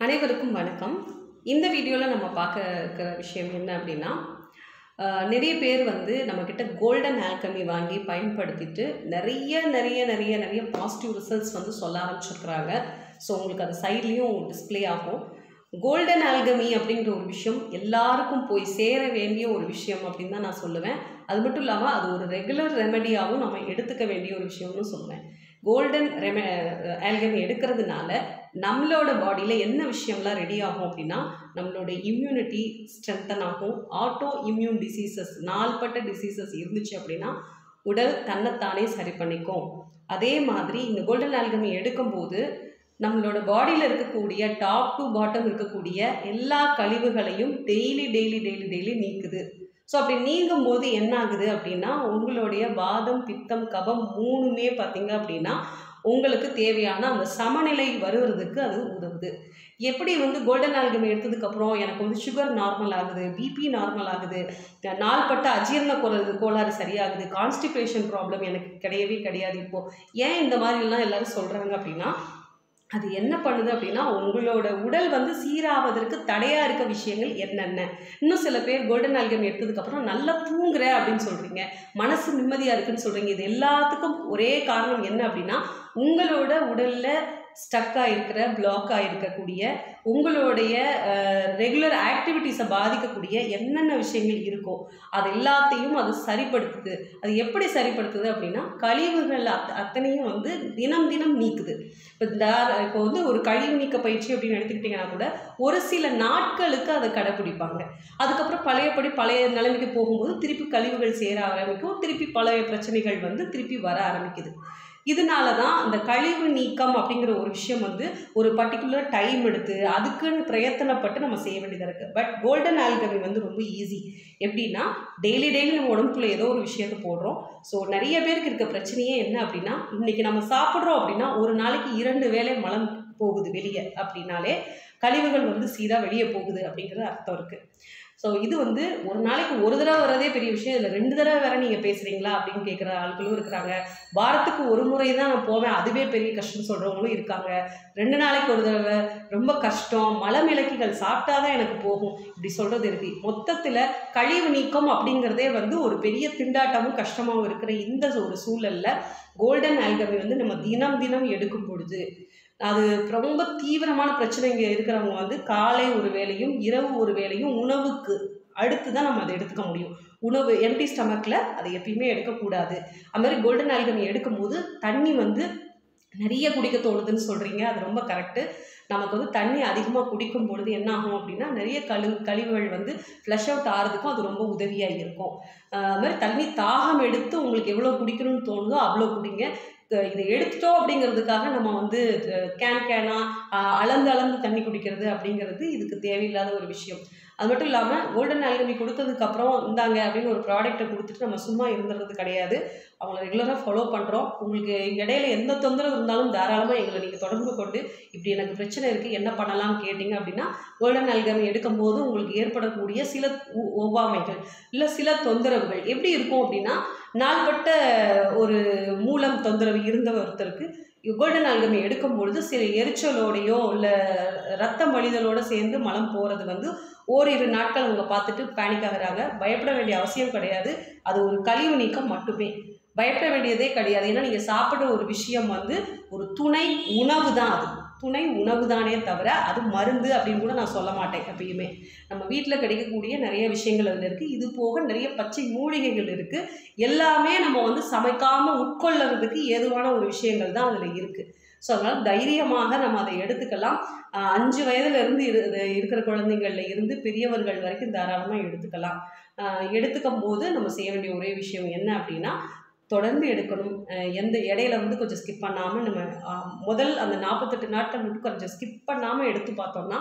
அனைவருக்கும் வணக்கம் இந்த வீடியோவில் நம்ம பார்க்க இருக்கிற விஷயம் என்ன அப்படின்னா ஆஹ், நிறைய பேர் வந்து நம்மக்கிட்ட கோல்டன் ஆல்கமி வாங்கி பயன்படுத்திட்டு நிறைய நிறைய நிறைய நிறைய பாசிட்டிவ் ரிசல்ட்ஸ் வந்து சொல்ல ஆரம்பிச்சிருக்கிறாங்க ஸோ உங்களுக்கு அது சைட்லேயும் டிஸ்ப்ளே ஆகும் கோல்டன் ஆல்கமி அப்படிங்கிற ஒரு விஷயம் எல்லாருக்கும் போய் சேர வேண்டிய ஒரு விஷயம் அப்படின்னு தான் நான் சொல்லுவேன் அது மட்டும் இல்லாமல் அது ஒரு ரெகுலர் ரெமெடியாகவும் நம்ம எடுத்துக்க வேண்டிய ஒரு விஷயம்னு சொல்லுவேன் கோல்டன் ரெமெ ஆல்கமி எடுக்கிறதுனால நம்மளோட பாடியில் என்ன விஷயம்லாம் ரெடி ஆகும் அப்படின்னா நம்மளோட இம்யூனிட்டி ஸ்ட்ரென்தன் ஆகும் ஆட்டோ இம்யூன் டிசீசஸ் நாள்பட்ட டிசீசஸ் இருந்துச்சு அப்படின்னா உடல் தன்னைத்தானே சரி பண்ணிக்கும் அதே மாதிரி இந்த கோல்டன் ஆல்கமி எடுக்கும்போது நம்மளோட பாடியில் இருக்கக்கூடிய டாப் டு பாட்டம் இருக்கக்கூடிய எல்லா கழிவுகளையும் டெய்லி டெய்லி டெய்லி டெய்லி நீக்குது ஸோ அப்படி நீங்கும் போது என்ன ஆகுது அப்படின்னா உங்களுடைய வாதம் பித்தம் கபம் மூணுமே பார்த்தீங்க அப்படின்னா உங்களுக்கு தேவையான அந்த சமநிலை வருவதற்கு அது உதவுது எப்படி வந்து கோல்டன் ஆல்கமி எடுத்ததுக்கப்புறம் எனக்கு வந்து சுகர் நார்மல் ஆகுது பிபி நார்மல் ஆகுது நாள்பட்ட அஜீரண கோளாறு கோளாறு சரியாகுது கான்ஸ்டிபேஷன் ப்ராப்ளம் எனக்கு கிடையவே கிடையாது இப்போது ஏன் இந்த மாதிரிலாம் எல்லாரும் சொல்கிறாங்க அப்படின்னா அது என்ன பண்ணுது அப்படின்னா உங்களோட உடல் வந்து சீராவதற்கு தடையாக இருக்க விஷயங்கள் என்னென்ன இன்னும் சில பேர் கோல்டன் ஆல்கம் எடுத்ததுக்கப்புறம் நல்லா தூங்குற அப்படின்னு சொல்கிறீங்க மனசு நிம்மதியாக இருக்குன்னு சொல்கிறீங்க இது எல்லாத்துக்கும் ஒரே காரணம் என்ன அப்படின்னா உங்களோட உடலில் ஸ்டக் ஆகிருக்கிற பிளாக் ஆகிருக்கக்கூடிய உங்களுடைய ரெகுலர் ஆக்டிவிட்டீஸை பாதிக்கக்கூடிய என்னென்ன விஷயங்கள் இருக்கோ அது எல்லாத்தையும் அது சரிப்படுத்துது அது எப்படி சரிப்படுத்துது அப்படின்னா கழிவுகள் அத் அத்தனையும் வந்து தினம் தினம் நீக்குது இப்போ இந்த இப்போ வந்து ஒரு கழிவு நீக்க பயிற்சி அப்படின்னு எடுத்துக்கிட்டிங்கன்னா கூட ஒரு சில நாட்களுக்கு அதை கடைப்பிடிப்பாங்க அதுக்கப்புறம் பழையபடி பழைய நிலைமைக்கு போகும்போது திருப்பி கழிவுகள் சேர ஆரம்பிக்கும் திருப்பி பழைய பிரச்சனைகள் வந்து திருப்பி வர ஆரம்பிக்குது இதனால தான் அந்த கழிவு நீக்கம் அப்படிங்கிற ஒரு விஷயம் வந்து ஒரு பர்டிகுலர் டைம் எடுத்து அதுக்குன்னு பிரயத்தனப்பட்டு நம்ம செய்ய வேண்டியதாக இருக்குது பட் கோல்டன் ஆல்கமி வந்து ரொம்ப ஈஸி எப்படின்னா டெய்லி டெய்லி நம்ம உடம்புக்குள்ள ஏதோ ஒரு விஷயத்த போடுறோம் ஸோ நிறைய பேருக்கு இருக்க பிரச்சனையே என்ன அப்படின்னா இன்றைக்கி நம்ம சாப்பிட்றோம் அப்படின்னா ஒரு நாளைக்கு இரண்டு வேளை மலம் போகுது வெளியே அப்படின்னாலே கழிவுகள் வந்து சீராக வெளியே போகுது அப்படிங்கிற அர்த்தம் இருக்குது ஸோ இது வந்து ஒரு நாளைக்கு ஒரு தடவை வரதே பெரிய விஷயம் இதில் ரெண்டு தடவை வேற நீங்கள் பேசுகிறீங்களா அப்படின்னு கேட்குற ஆட்களும் இருக்கிறாங்க வாரத்துக்கு ஒரு முறை தான் நான் போவேன் அதுவே பெரிய கஷ்டம் சொல்கிறவங்களும் இருக்காங்க ரெண்டு நாளைக்கு ஒரு தடவை ரொம்ப கஷ்டம் மலமிளக்கிகள் சாப்பிட்டா தான் எனக்கு போகும் இப்படி சொல்கிறது இருக்கு மொத்தத்தில் கழிவு நீக்கம் அப்படிங்கிறதே வந்து ஒரு பெரிய திண்டாட்டமும் கஷ்டமாகவும் இருக்கிற இந்த ஒரு சூழலில் கோல்டன் ஆல்கமி வந்து நம்ம தினம் தினம் எடுக்கும் பொழுது அது ரொம்ப தீவிரமான பிரச்சனைங்க இருக்கிறவங்க வந்து காலை ஒரு வேளையும் இரவு ஒரு வேளையும் உணவுக்கு அடுத்து தான் நம்ம அதை எடுத்துக்க முடியும் உணவு எம்டி ஸ்டமக்கில் அதை எப்பயுமே எடுக்கக்கூடாது அது மாதிரி கோல்டன் ஆல்கமி எடுக்கும்போது தண்ணி வந்து நிறைய குடிக்க தோணுதுன்னு சொல்கிறீங்க அது ரொம்ப கரெக்டு நமக்கு வந்து தண்ணி அதிகமாக குடிக்கும் பொழுது என்ன ஆகும் அப்படின்னா நிறைய கழு கழிவுகள் வந்து ஃப்ளஷ் அவுட் ஆகிறதுக்கும் அது ரொம்ப உதவியாக இருக்கும் ஆஹ் அது மாதிரி தண்ணி தாகம் எடுத்து உங்களுக்கு எவ்வளோ குடிக்கணும்னு தோணுதோ அவ்வளோ குடிங்க த- இதை எடுத்துட்டோம் அப்படிங்கிறதுக்காக நம்ம வந்து கேன் கேனாக அளந்து அளந்து தண்ணி குடிக்கிறது அப்படிங்கிறது இதுக்கு தேவையில்லாத ஒரு விஷயம் அது மட்டும் இல்லாமல் கோல்டன் ஆல்கமி கொடுத்ததுக்கப்புறம் இந்தாங்க அப்படின்னு ஒரு ப்ராடக்ட்டை கொடுத்துட்டு நம்ம சும்மா இருந்துறது கிடையாது அவங்கள ரெகுலராக ஃபாலோ பண்ணுறோம் உங்களுக்கு இடையில எந்த தொந்தரவு இருந்தாலும் தாராளமாக எங்களை நீங்கள் தொடர்பு கொண்டு இப்படி எனக்கு பிரச்சனை இருக்குது என்ன பண்ணலாம்னு கேட்டிங்க அப்படின்னா கோல்டன் ஆல்கமி எடுக்கும்போது உங்களுக்கு ஏற்படக்கூடிய சில ஒ- ஒவ்வாமைகள் இல்லை சில தொந்தரவுகள் எப்படி இருக்கும் அப்படின்னா நாள்பட்ட ஒரு மூலம் தொந்தரவு இருந்த ஒருத்தருக்கு கோல்டன் ஆல்கமி எடுக்கும் பொழுது சில எரிச்சலோடையோ இல்லை ரத்தம் வழிதலோட சேர்ந்து மலம் போகிறது வந்து ஓரிரு நாட்கள் அவங்க பார்த்துட்டு பேனிக் ஆகுறாங்க பயப்பட வேண்டிய அவசியம் கிடையாது அது ஒரு கழிவு நீக்கம் மட்டுமே பயப்பட வேண்டியதே கிடையாது ஏன்னா நீங்கள் சாப்பிட்ற ஒரு விஷயம் வந்து ஒரு துணை உணவு தான் அது துணை உணவு தானே தவிர அது மருந்து அப்படின்னு கூட நான் சொல்ல மாட்டேன் எப்பயுமே நம்ம வீட்டில் கிடைக்கக்கூடிய நிறைய விஷயங்கள் அதில் இருக்குது இது போக நிறைய பச்சை மூலிகைகள் இருக்குது எல்லாமே நம்ம வந்து சமைக்காமல் உட்கொள்ளுறதுக்கு ஏதுவான ஒரு விஷயங்கள் தான் அதில் இருக்குது ஸோ அதனால் தைரியமாக நம்ம அதை எடுத்துக்கலாம் ஆஹ் அஞ்சு வயதுலேருந்து இரு இது இருக்கிற குழந்தைங்கள்ல இருந்து பெரியவர்கள் வரைக்கும் தாராளமாக எடுத்துக்கலாம் ஆஹ் எடுத்துக்கும் போது நம்ம செய்ய வேண்டிய ஒரே விஷயம் என்ன அப்படின்னா தொடர்ந்து எடுக்கணும் ஆஹ் எந்த இடையில வந்து கொஞ்சம் ஸ்கிப் பண்ணாமல் நம்ம ஆஹ் முதல் அந்த நாற்பத்தெட்டு நாட்கள் மட்டும் கொஞ்சம் ஸ்கிப் பண்ணாமல் எடுத்து பார்த்தோம்னா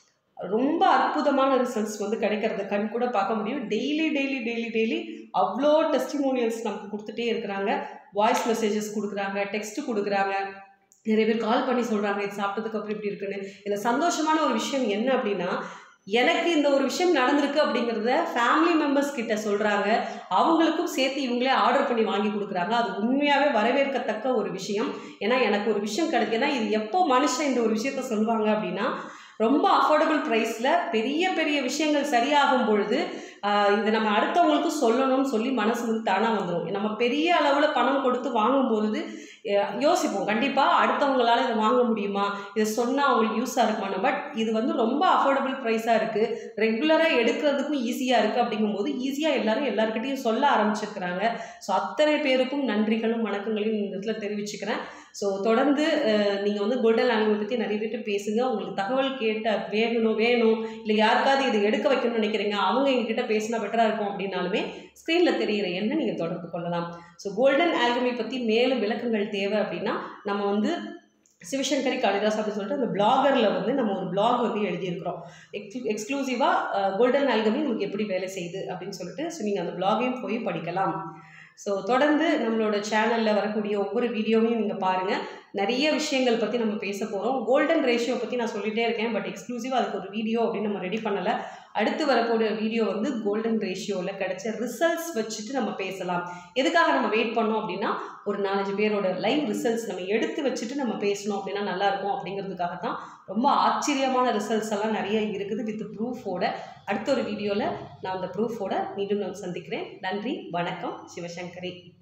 ரொம்ப அற்புதமான ரிசல்ட்ஸ் வந்து கிடைக்கிறத கண் கூட பார்க்க முடியும் டெய்லி டெய்லி டெய்லி டெய்லி அவ்வளோ டெஸ்டிமோனியல்ஸ் நமக்கு கொடுத்துட்டே இருக்கிறாங்க வாய்ஸ் மெசேஜஸ் கொடுக்குறாங்க டெக்ஸ்ட் கொடுக்குறாங்க நிறைய பேர் கால் பண்ணி சொல்கிறாங்க இது சாப்பிட்டதுக்கு அப்புறம் இப்படி இருக்குன்னு இதில் சந்தோஷமான ஒரு விஷயம் என்ன அப்படின்னா எனக்கு இந்த ஒரு விஷயம் நடந்திருக்கு அப்படிங்கிறத ஃபேமிலி மெம்பர்ஸ் கிட்ட சொல்கிறாங்க அவங்களுக்கும் சேர்த்து இவங்களே ஆர்டர் பண்ணி வாங்கி கொடுக்குறாங்க அது உண்மையாகவே வரவேற்கத்தக்க ஒரு விஷயம் ஏன்னா எனக்கு ஒரு விஷயம் கிடைக்கு ஏன்னா இது எப்போ மனுஷன் இந்த ஒரு விஷயத்த சொல்லுவாங்க அப்படின்னா ரொம்ப அஃபோர்டபுள் ப்ரைஸில் பெரிய பெரிய விஷயங்கள் சரியாகும் பொழுது ஆஹ் இதை நம்ம அடுத்தவங்களுக்கு சொல்லணும்னு சொல்லி மனசு வந்து தானாக வந்துடும் நம்ம பெரிய அளவில் பணம் கொடுத்து வாங்கும் பொழுது அஹ் யோசிப்போம் கண்டிப்பாக அடுத்தவங்களால இதை வாங்க முடியுமா இதை சொன்னால் அவங்களுக்கு யூஸாக இருக்குமான்னு பட் இது வந்து ரொம்ப அஃபோர்டபுள் ப்ரைஸாக இருக்குது ரெகுலராக எடுக்கிறதுக்கும் ஈஸியாக இருக்குது அப்படிங்கும்போது ஈஸியாக எல்லாரும் எல்லாருக்கிட்டையும் சொல்ல ஆரம்பிச்சிருக்கிறாங்க ஸோ அத்தனை பேருக்கும் நன்றிகளும் வணக்கங்களையும் இந்த இடத்துல தெரிவிச்சுக்கிறேன் ஸோ தொடர்ந்து நீங்கள் வந்து கோல்டன் ஆல்பம் பற்றி நிறைய பேர்ட்ட பேசுங்க உங்களுக்கு தகவல் கேட்ட வேணும் வேணும் இல்லை யாருக்காவது இதை எடுக்க வைக்கணும்னு நினைக்கிறீங்க அவங்க எங்ககிட்ட பேசினா பெட்டராக இருக்கும் அப்படின்னாலுமே ஸ்க்ரீனில் தெரிகிற எண்ணை நீங்கள் தொடர்பு கொள்ளலாம் ஸோ கோல்டன் ஆல்கமி பற்றி மேலும் விளக்கங்கள் தேவை அப்படின்னா நம்ம வந்து சிவசங்கரி காளிதாஸ் அப்படின்னு சொல்லிட்டு அந்த பிளாகரில் வந்து நம்ம ஒரு பிளாக் வந்து எழுதியிருக்கிறோம் எக்ஸ் எக்ஸ்க்ளூசிவாக கோல்டன் ஆல்கமி நமக்கு எப்படி வேலை செய்யுது அப்படின்னு சொல்லிட்டு ஸோ நீங்கள் அந்த பிளாகையும் போய் படிக்கலாம் ஸோ தொடர்ந்து நம்மளோட சேனலில் வரக்கூடிய ஒவ்வொரு வீடியோவையும் நீங்கள் பாருங்கள் நிறைய விஷயங்கள் பற்றி நம்ம பேச போகிறோம் கோல்டன் ரேஷியோ பற்றி நான் சொல்லிகிட்டே இருக்கேன் பட் எக்ஸ்க்ளூசிவாக அதுக்கு ஒரு வீடியோ அப்படின்னு நம்ம ரெடி பண்ணலை அடுத்து வரக்கூடிய வீடியோ வந்து கோல்டன் ரேஷியோவில் கிடைச்ச ரிசல்ட்ஸ் வச்சுட்டு நம்ம பேசலாம் எதுக்காக நம்ம வெயிட் பண்ணோம் அப்படின்னா ஒரு நாலஞ்சு பேரோட லைவ் ரிசல்ட்ஸ் நம்ம எடுத்து வச்சுட்டு நம்ம பேசணும் அப்படின்னா நல்லாயிருக்கும் அப்படிங்கிறதுக்காக தான் ரொம்ப ஆச்சரியமான ரிசல்ட்ஸ் எல்லாம் நிறைய இருக்குது வித் ப்ரூஃபோட அடுத்த ஒரு வீடியோவில் நான் அந்த ப்ரூஃபோட மீண்டும் நான் சந்திக்கிறேன் நன்றி வணக்கம் சிவசங்கரி